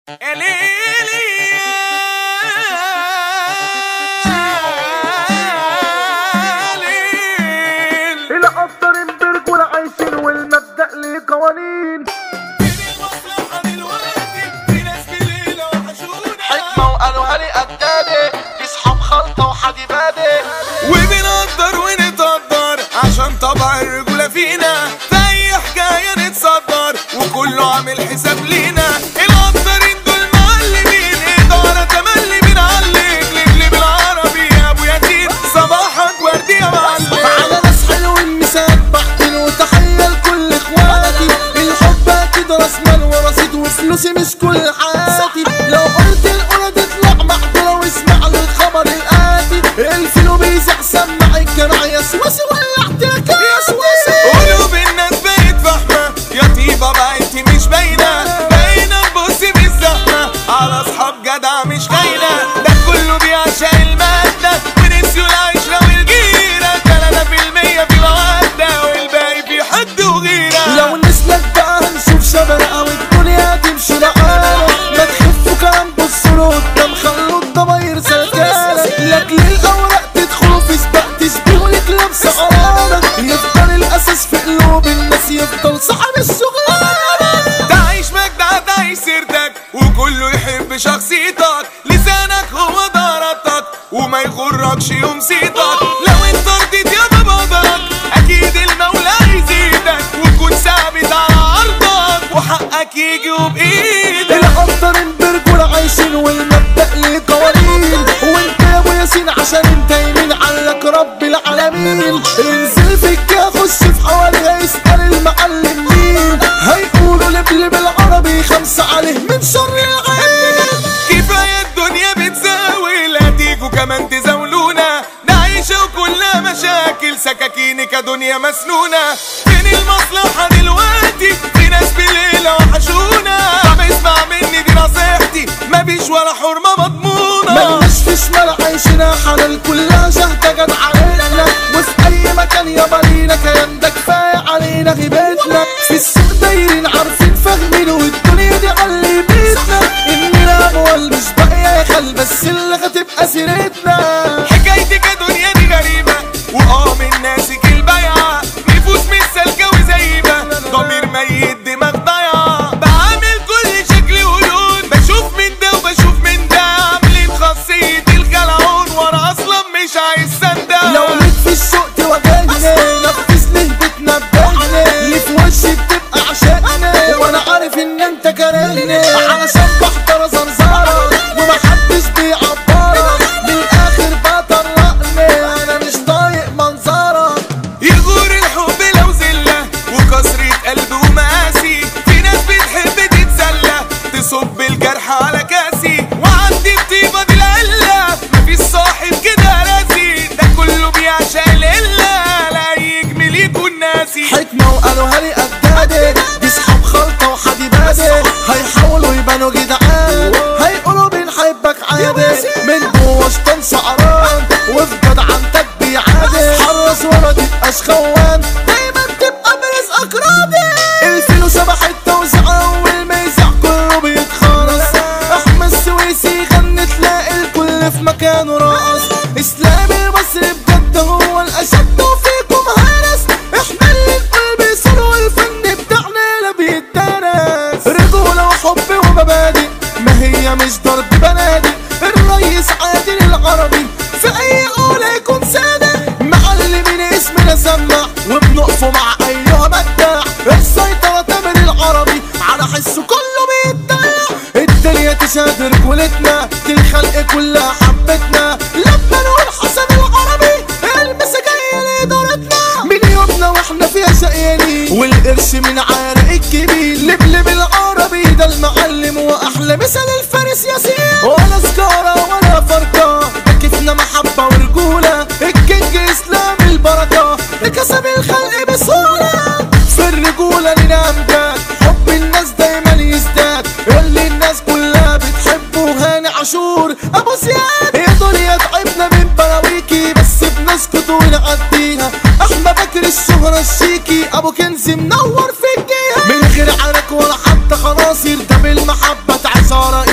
يا ليلي يا ليل الأفضل برجول عايشين والمبدأ ليه قوانين فين المصلحة دلوقتي في ناس بليلة وحشونا حكمة وقالوا هلي قدامي يصحاب خلطة وحديبادي وبنقدر ونتقدر عشان طبع الرجولة فينا في أي حكاية نتصدر وكله عامل حساب لينا القدرين دول معلمين إدارة تملي بنعلق لجلي بالعربي يا أبو ياسين صباحك وردي يا معلم على ناس حلوين مسبحتين وتحية لكل اخواتي الحب اكيد راس مال ورصيد وفلوسي مش كل حياتي لو قلت الأولى تطلع محضرة واسمع للخبر الآتي الفيلو بيزع سمع الجمع يا سواسي ولعت لك يا سواسي قلوب الناس بقت فاهمة يا طيبة بقيت مش باينة بقينا نبص بالزحمة على أصحاب جدع مش خاينة ده كله بيعشق المادة ونسيوا العشرة والجيرة تلاتة في المية في مودة والباقي في حد وغيرة لو نسلك بقى هنشوف شبرقة والدنيا تمشي لحالها ما تخفوا كلام بصوا قدام خلوا الضماير سلكانة لاجل الأوراق تدخلوا في سباق تشبهوا لك لابسة قرارة يفضل الأساس في قلوب الناس يفضل صاحب الشغلانة تعيش مجدع تعيش سيرتك وكله يحب شخصيتك لسانك هو ضربتك وما يغركش يوم صيتك لو انت رضيت يا بابا قدرك اكيد المولى يزيدك وتكون ثابت على عرضك وحقك يجي وبايدك الأفضل برجول عايشين والمبدأ ليه قوانين وانت يا ابو ياسين عشان انت يمين علك رب العالمين انزل في الكا خش في حواليها اسأل المعلم مين هيقولوا لبلب العربي خمسة عليه من شر العين كفاية الدنيا بتزاوي لا تيجوا كمان تزاولونا نعيشة وكلها مشاكل سكاكينك يا دنيا مسنونة فين المصلحة دلوقتي في ناس بليلة وحشونا طب اسمع مني دي نصيحتي مفيش ولا حرمة مضمونة ملناش في شمال عايشنا حلال كلها شهدة جت علينا وفي اي مكان يابا لينا كلام ده كفاية علينا غيبتنا في السوق دايرين عارفين فاهمين والدنيا دي علي بيتنا اننا اموال مش باقية يا خال بس اللي هتبقى سيرتنا حكايتك يا دنيا دي غريبة واه من ناسك البيعة نفوس مش سالكة وزيبة ضمير ميت دماغ ضايعة بعمل كل شكل ولون بشوف من ده وبشوف من ده عاملين خاصية الخلعون وانا اصلا مش عايز سندة لو ليك في السوق تواجهني نفذ لي بتنبهني اللي في وشي بتبقى عشاني وانا عارف ان انت كارهني علشان بحضر زرزارة ومحدش بيعبرك من الاخر بطلقني انا مش طايق منظرك يغور الحب لو زلة وكسرة قلب ومقاسي في ناس بتحب تتسلى تصب الجرح على كاسي وعندي الطيبة دي العلة مفيش صاحب كده راسي ده كله بيعشق القلة لا يجمل يكون ناسي حكمة وقالوا هلي قدادي بيسحب خلطة وحديبادي هيحاولوا يبانوا جدعان هيقولوا بنحبك عادي من جوه شطان سعران وفي جدعنتك بيعادي حرص ولا تبقاش خوان دايما تبقى برزقك راضي الفيلو شبح التوزيع اول ما يزع كله بيتخلص احمد السويسي غني تلاقي الكل في مكانه راقص اسلام المصري بجد هو الاشد وفيكم هرس احنا اللي نقول بيصير والفن بتاعنا لا بيتدرس رجولة وحب ومبادئ ما هي مش ضرب بنادق الريس عادل العربي في اي قولة يكون سادة معلمين اسمنا سمع وبنقفوا مع ايها مداح السيطرة تامر العربي على حسه كله بيتدلع الدنيا تشهد رجولتنا دي الخلق كلها حبتنا لما نقول حسن العربي المسا جاية لإدارتنا من يومنا واحنا فيها شقيانين والقرش من عارق الكبير لبلب العربي ده المعلم واحلى مثل الفارس ياسين ولا سكارة ولا فرقة ده كيفنا محبة ورجولة الكينج اسلام البركة كسب الخلق بسهولة في الرجولة لنا امجاد حب الناس دايما يزداد اللي الناس كلها بتحبه هاني عاشور ابو زياد يا دنيا تعبنا من براويكي بس بنسكت ونعديها احمد بكر الشهرة الشيكي ابو كنز منور في الجهة من غير عرك ولا حتى خناصر ده بالمحبة عصارة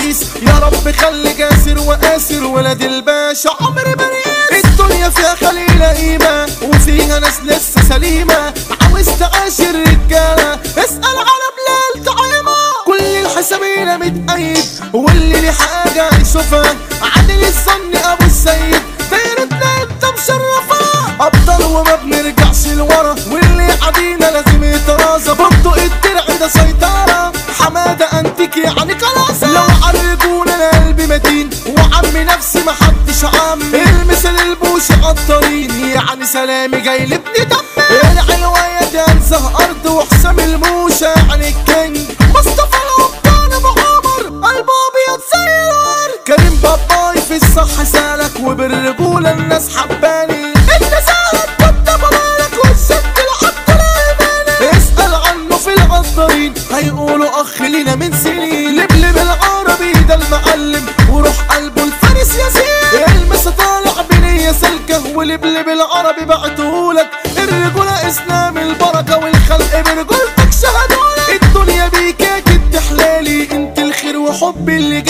الرئيس يا رب خلي جاسر وقاسر ولاد الباشا عمرو باريس الدنيا فيها خليلة قيمة وفيها ناس لسه سليمة عاوز تعاشر رجالة اسأل على بلال طعيمة كل الحسابين متأيد واللي ليه حاجة يشوفها عادل الظن أبو السيد دايرتنا انت مشرفة أبطال وما بنرجعش لورا واللي عدينا لازم يترازى برضو الدرع ده سيطرة حمادة أنتك يعني كراسة لو عالرجولة أنا قلبي متين وعمي نفسي محدش عم المثل البوش عطارين يعني سلامي جاي لابني دمي العلوية دي أنزه أرض وحسام الموشة يعني الكينج مصطفى القبطان أبو عمر قلبه أبيض زي الورد كريم باباي في الصح سالك وبالرجولة الناس حباني انت سالك كنت بمالك والست الحق لا اسأل عنه في الغدارين هيقولوا اخ لينا من سنين لبلب العربي ده المعلم وروح قلبه الفارس ياسين المس طالع بنية سلكة ولبلب العربي بعتهولك الرجولة اسلام البركة والخلق برجولتك شهدولك الدنيا بيك يا جد حلالي انت الخير وحب اللي